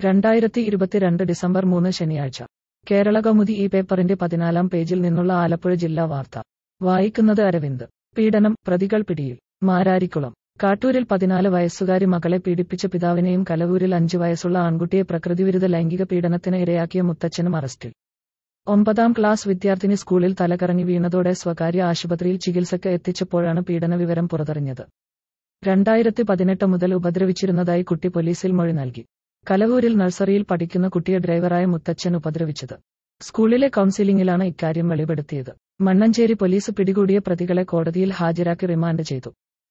രണ്ടായിരത്തി ഇരുപത്തിരണ്ട് ഡിസംബർ മൂന്ന് ശനിയാഴ്ച കേരള കൗമുദി ഈ പേപ്പറിന്റെ പതിനാലാം പേജിൽ നിന്നുള്ള ആലപ്പുഴ ജില്ലാ വാർത്ത വായിക്കുന്നത് അരവിന്ദ് പീഡനം പ്രതികൾ പിടിയിൽ മാരാരിക്കുളം കാട്ടൂരിൽ പതിനാല് വയസ്സുകാരി മകളെ പീഡിപ്പിച്ച പിതാവിനെയും കലവൂരിൽ അഞ്ചു വയസ്സുള്ള ആൺകുട്ടിയെ പ്രകൃതിവിരുദ്ധ ലൈംഗിക പീഡനത്തിന് ഇരയാക്കിയ മുത്തച്ഛനും അറസ്റ്റിൽ ഒമ്പതാം ക്ലാസ് വിദ്യാർത്ഥിനി സ്കൂളിൽ തലകറങ്ങി വീണതോടെ സ്വകാര്യ ആശുപത്രിയിൽ ചികിത്സയ്ക്ക് എത്തിച്ചപ്പോഴാണ് പീഡന വിവരം പുറത്തറിഞ്ഞത് രണ്ടായിരത്തി പതിനെട്ട് മുതൽ ഉപദ്രവിച്ചിരുന്നതായി കുട്ടി പോലീസിൽ മൊഴി നൽകി കലവൂരിൽ നഴ്സറിയിൽ പഠിക്കുന്ന കുട്ടിയെ ഡ്രൈവറായ മുത്തച്ഛൻ ഉപദ്രവിച്ചത് സ്കൂളിലെ കൌൺസിലിംഗിലാണ് ഇക്കാര്യം വെളിപ്പെടുത്തിയത് മണ്ണഞ്ചേരി പോലീസ് പിടികൂടിയ പ്രതികളെ കോടതിയിൽ ഹാജരാക്കി റിമാൻഡ് ചെയ്തു